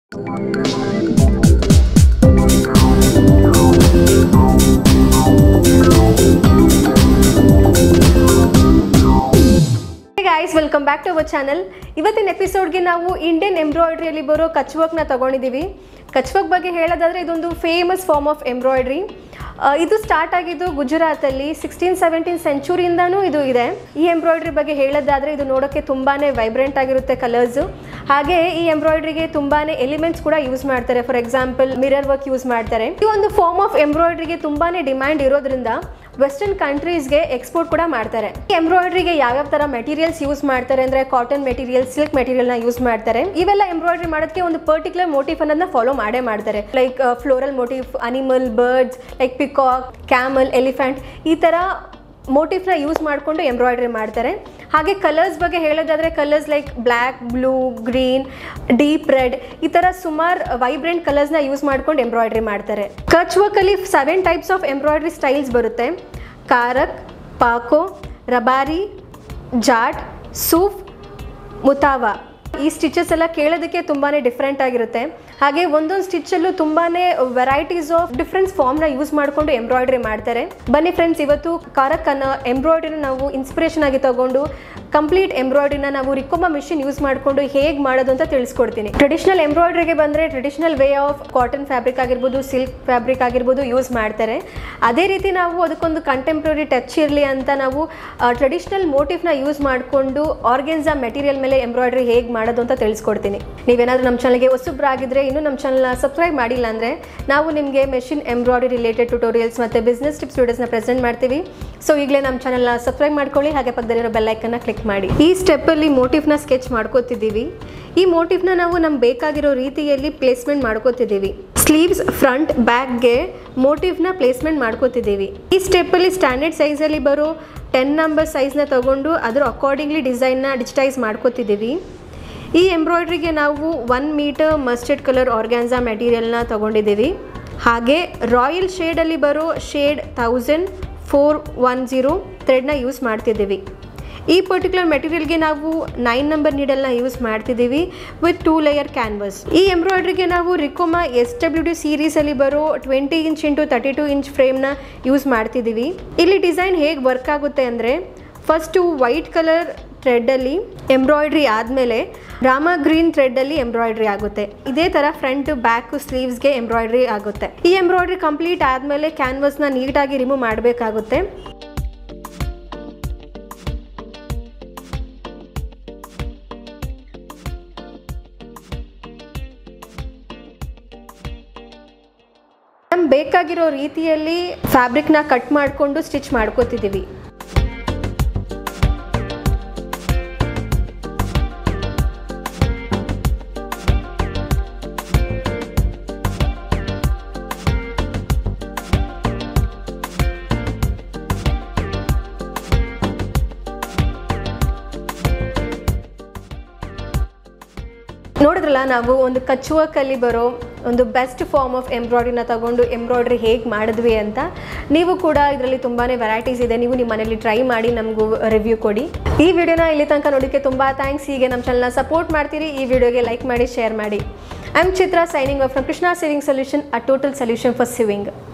guys welcome back to our channel ಇವತ್ತಿನ ಎಪಿಸೋಡ್ಗೆ ನಾವು ಇಂಡಿಯನ್ ಎಂಬ್ರಾಯ್ಡ್ರಿಯಲ್ಲಿ ಬರೋ ಕಚ್ ವರ್ಕ್ನ ತಗೊಂಡಿದ್ದೀವಿ ಕಚ್ ವರ್ಕ್ ಬಗ್ಗೆ ಹೇಳೋದಾದ್ರೆ ಇದೊಂದು ಫೇಮಸ್ ಫಾರ್ಮ್ ಆಫ್ ಎಂಬ್ರಾಯ್ಡ್ರಿ ಇದು ಸ್ಟಾರ್ಟ್ ಆಗಿದ್ದು ಗುಜರಾತಲ್ಲಿ ಸಿಕ್ಸ್ಟೀನ್ ಸೆವೆಂಟೀನ್ ಸೆಂಚುರಿಯಿಂದನೂ ಇದು ಇದೆ ಈ ಎಂಬ್ರಾಯ್ಡ್ರಿ ಬಗ್ಗೆ ಹೇಳೋದಾದ್ರೆ ಇದು ನೋಡೋಕ್ಕೆ ತುಂಬಾ ವೈಬ್ರೆಂಟ್ ಆಗಿರುತ್ತೆ ಕಲರ್ಸು ಹಾಗೆ ಈ ಎಂಬ್ರಾಯ್ಡ್ರಿಗೆ ತುಂಬಾ ಎಲಿಮೆಂಟ್ಸ್ ಕೂಡ ಯೂಸ್ ಮಾಡ್ತಾರೆ for example mirror work use ಮಾಡ್ತಾರೆ ಈ ಒಂದು ಫಾರ್ಮ್ ಆಫ್ ಎಂಬ್ರಾಯ್ಡ್ರಿಗೆ ತುಂಬಾ ಡಿಮ್ಯಾಂಡ್ ಇರೋದ್ರಿಂದ ವೆಸ್ಟರ್ನ್ ಕಂಟ್ರೀಸ್ಗೆ ಎಕ್ಸ್ಪೋರ್ಟ್ ಕೂಡ ಮಾಡ್ತಾರೆ ಈ ಎಂಬ್ರಾಯ್ಡ್ರಿಗೆ ಯಾವ್ಯಾವ ಥರ ಮೆಟೀರಿಯಲ್ಸ್ ಯೂಸ್ ಮಾಡ್ತಾರೆ ಅಂದರೆ ಕಾಟನ್ ಮೆಟೀರಿಯಲ್ ಸಿಲ್ಕ್ ಮೆಟೀರಿಯಲ್ನ ಯೂಸ್ ಮಾಡ್ತಾರೆ ಇವೆಲ್ಲ ಎಂಬ್ರಾಯ್ಡ್ರಿ ಮಾಡೋದಕ್ಕೆ ಒಂದು ಪರ್ಟಿಕ್ಯುಲರ್ ಮೋಟಿಫ್ ಅನ್ನೋದನ್ನ ಫಾಲೋ ಮಾಡೇ ಮಾಡ್ತಾರೆ like floral motif animal birds like peacock camel elephant ಈ ಥರ ಮೋಟಿಫ್ನ ಯೂಸ್ ಮಾಡಿಕೊಂಡು ಎಂಬ್ರಾಯ್ಡ್ರಿ ಮಾಡ್ತಾರೆ ಹಾಗೆ ಕಲರ್ಸ್ ಬಗ್ಗೆ ಹೇಳೋದಾದರೆ colours like black blue green deep red ಈ ಥರ ಸುಮಾರು ವೈಬ್ರೆಂಟ್ ಕಲರ್ಸ್ನ ಯೂಸ್ ಮಾಡ್ಕೊಂಡು ಎಂಬ್ರಾಯ್ಡ್ರಿ ಮಾಡ್ತಾರೆ ಕಚ್ ವರ್ಕಲ್ಲಿ seven types of embroidery styles ಬರುತ್ತೆ ಕಾರಕ್ ಪಾಕೋ ರಬಾರಿ ಜಾಟ್ ಸೂಫ್ ಮುತಾವಾ ಈ ಸ್ಟಿಚಸ್ ಎಲ್ಲ ಕೇಳೋದಕ್ಕೆ ತುಂಬಾ ಡಿಫ್ರೆಂಟ್ ಆಗಿರುತ್ತೆ ಹಾಗೆ ಒಂದೊಂದು ಸ್ಟಿಚಲ್ಲೂ ತುಂಬಾ ವೆರೈಟೀಸ್ ಆಫ್ ಡಿಫ್ರೆಂಟ್ ಫಾರ್ಮ್ನ ಯೂಸ್ ಮಾಡಿಕೊಂಡು ಎಂಬ್ರಾಯ್ಡ್ರಿ ಮಾಡ್ತಾರೆ ಬನ್ನಿ ಫ್ರೆಂಡ್ಸ್ ಇವತ್ತು ಕಾರಕ್ ಅನ್ನೋ ಎಂಬ್ರಾಯ್ಡ್ರಿನ ನಾವು ಇನ್ಸ್ಪಿರೇಷನ್ ಆಗಿ ತಗೊಂಡು ಕಂಪ್ಲೀಟ್ ಎಂಬ್ರಾಯ್ಡ್ರಿನ ನಾವು ರಿಕೋಮಾ ಮಿಷಿನ್ ಯೂಸ್ ಮಾಡಿಕೊಂಡು ಹೇಗೆ ಮಾಡೋದು ಅಂತ ತಿಳಿಸ್ಕೊಡ್ತೀನಿ ಟ್ರೆಡಿಷನಲ್ ಎಂಬ್ರಾಯ್ಡ್ರಿಗೆ ಬಂದರೆ traditional way of cotton fabric ಆಗಿರ್ಬೋದು ಸಿಲ್ಕ್ ಫ್ಯಾಬ್ರಿಕ್ ಆಗಿರ್ಬೋದು ಯೂಸ್ ಮಾಡ್ತಾರೆ ಅದೇ ರೀತಿ ನಾವು ಅದಕ್ಕೊಂದು ಕಂಟೆಂಪ್ರರಿ ಟಚ್ ಇರಲಿ ಅಂತ ನಾವು ಟ್ರೆಡಿಷನಲ್ ಮೋಟಿವ್ನ ಯೂಸ್ ಮಾಡಿಕೊಂಡು ಆರ್ಗೆನ್ಸಾ ಮೆಟೀರಿಯಲ್ ಮೇಲೆ ಎಂಬ್ರಾಯ್ಡ್ರಿ ಹೇಗೆ ಮಾಡೋದು ಅಂತ ತಿಳಿಸ್ಕೊಡ್ತೀನಿ ನೀವೇನಾದರೂ ನಮ್ಮ ಚಾನಲ್ಗೆ ಹೊಸಬ್ರಾಗಿದ್ದರೆ ಇನ್ನೂ ನಮ್ಮ ಚಾನಲ್ನ ಸಬ್ಸ್ಕ್ರೈಬ್ ಮಾಡಿಲ್ಲ ಅಂದರೆ ನಾವು ನಿಮಗೆ ಮೆಷಿನ್ ಎಂಬ್ರಾಯ್ಡ್ರಿ ರಿಲೇಟೆಡ್ ಟ್ಯುಟೋರಿಯಲ್ಸ್ ಮತ್ತು ಬಿಸ್ನೆಸ್ ಟಿಪ್ಸ್ ವೀಡಿಯೋಸ್ನ ಪ್ರೆಸೆಂಟ್ ಮಾಡ್ತೀವಿ ಸೊ ಈಗಲೇ ನಮ್ಮ ಚಾನಲ್ನ ಸಬ್ಸ್ಕ್ರೈಬ್ ಮಾಡ್ಕೊಳ್ಳಿ ಹಾಗೆ ಪಕ್ಕದಲ್ಲಿರೋ ಬೆಲ್ಲೈಕನ್ನ ಕ್ಲಿಕ್ ಮಾಡಿ ಈ ಸ್ಟೆಪ್ಪಲ್ಲಿ ಮೋಟಿವ್ನ ಸ್ಕೆಚ್ ಮಾಡ್ಕೋತಿದ್ದೀವಿ ಈ ಮೋಟಿವ್ನ ನಾವು ನಮ್ಗೆ ಬೇಕಾಗಿರೋ ರೀತಿಯಲ್ಲಿ ಪ್ಲೇಸ್ಮೆಂಟ್ ಮಾಡ್ಕೋತಿದ್ದೀವಿ ಸ್ಲೀವ್ಸ್ ಫ್ರಂಟ್ ಬ್ಯಾಕ್ಗೆ ಮೋಟಿವ್ನ ಪ್ಲೇಸ್ಮೆಂಟ್ ಮಾಡ್ಕೋತಿದ್ದೀವಿ ಈ ಸ್ಟೆಪ್ಪಲ್ಲಿ ಸ್ಟ್ಯಾಂಡರ್ಡ್ ಸೈಜಲ್ಲಿ ಬರೋ ಟೆನ್ ನಂಬರ್ ಸೈಜ್ನ ತಗೊಂಡು ಅದರ ಅಕಾರ್ಡಿಂಗ್ಲಿ ಡಿಸೈನ್ನ ಡಿಜಿಟೈಸ್ ಮಾಡ್ಕೋತಿದ್ದೀವಿ ಈ ಎಂಬ್ರಾಯ್ಡ್ರಿಗೆ ನಾವು one metre mustard colour organza ಮೆಟೀರಿಯಲ್ನ ತೊಗೊಂಡಿದ್ದೀವಿ ಹಾಗೆ ರಾಯಲ್ ಶೇಡಲ್ಲಿ ಬರೋ shade thousand four one zero ಥ್ರೆಡ್ನ ಯೂಸ್ ಮಾಡ್ತಿದ್ದೀವಿ ಈ ಪರ್ಟಿಕ್ಯುಲರ್ ಮೆಟೀರಿಯಲ್ಗೆ ನಾವು ನೈನ್ ನಂಬರ್ ನೀಡಲ್ನ ಯೂಸ್ ಮಾಡ್ತಿದ್ದೀವಿ ವಿತ್ ಟೂ ಲೇಯರ್ ಕ್ಯಾನ್ವಸ್ ಈ ಎಂಬ್ರಾಯ್ಡ್ರಿಗೆ ನಾವು ರಿಕೋಮಾ ಎಸ್ ಡಬ್ಲ್ಯೂ ಡಿ ಸೀರೀಸಲ್ಲಿ ಬರೋ twenty inch into thirty two inch ಫ್ರೇಮ್ನ ಯೂಸ್ ಮಾಡ್ತಿದ್ದೀವಿ ಇಲ್ಲಿ ಡಿಸೈನ್ ಹೇಗೆ ವರ್ಕ್ ಆಗುತ್ತೆ ಅಂದರೆ ಫಸ್ಟು ವೈಟ್ ಕಲರ್ ಥ್ರೆಡ್ಡಲ್ಲಿ ಎಂಬ್ರಾಯ್ಡ್ರಿ ಆದಮೇಲೆ ರಾಮ ಗ್ರೀನ್ ಥ್ರೆಡ್ಡಲ್ಲಿ ಎಂಬ್ರಾಯ್ಡ್ರಿ ಆಗುತ್ತೆ ಇದೇ ಥರ ಫ್ರಂಟ್ ಬ್ಯಾಕ್ ಸ್ಲೀವ್ಸ್ಗೆ ಎಂಬ್ರಾಯ್ಡ್ರಿ ಆಗುತ್ತೆ ಈ ಎಂಬ್ರಾಯ್ಡ್ರಿ ಕಂಪ್ಲೀಟ್ ಆದಮೇಲೆ ಕ್ಯಾನ್ವಸ್ನ ನೀಟಾಗಿ ರಿಮೂವ್ ಮಾಡಬೇಕಾಗುತ್ತೆ ನಮ್ಗೆ ಬೇಕಾಗಿರೋ ರೀತಿಯಲ್ಲಿ ಫ್ಯಾಬ್ರಿಕ್ನ ಕಟ್ ಮಾಡಿಕೊಂಡು ಸ್ಟಿಚ್ ಮಾಡ್ಕೋತಿದ್ದೀವಿ ನೋಡಿದ್ರಲ್ಲ ನಾವು ಒಂದು ಕಚ್ಚುವಕ್ಕಲ್ಲಿ ಬರೋ ಒಂದು ಬೆಸ್ಟ್ ಫಾರ್ಮ್ ಆಫ್ ಎಂಬ್ರಾಯ್ಡ್ರಿನ ತಗೊಂಡು ಎಂಬ್ರಾಯ್ಡ್ರಿ ಹೇಗೆ ಮಾಡಿದ್ವಿ ಅಂತ ನೀವು ಕೂಡ ಇದರಲ್ಲಿ ತುಂಬಾ ವೆರೈಟೀಸ್ ಇದೆ ನೀವು ನಿಮ್ಮ ಮನೇಲಿ ಟ್ರೈ ಮಾಡಿ ನಮಗೂ ರಿವ್ಯೂ ಕೊಡಿ ಈ ವಿಡಿಯೋನ ಇಲ್ಲಿ ತನಕ ನೋಡೋಕ್ಕೆ ತುಂಬ ಥ್ಯಾಂಕ್ಸ್ ಹೀಗೆ ನಮ್ಮ ಚಾನಲ್ನ ಸಪೋರ್ಟ್ ಮಾಡ್ತೀರಿ ಈ ವಿಡಿಯೋಗೆ ಲೈಕ್ ಮಾಡಿ ಶೇರ್ ಮಾಡಿ I am Chitra signing off from Krishna sewing solution uh total solution for ಸಿವಿಂಗ್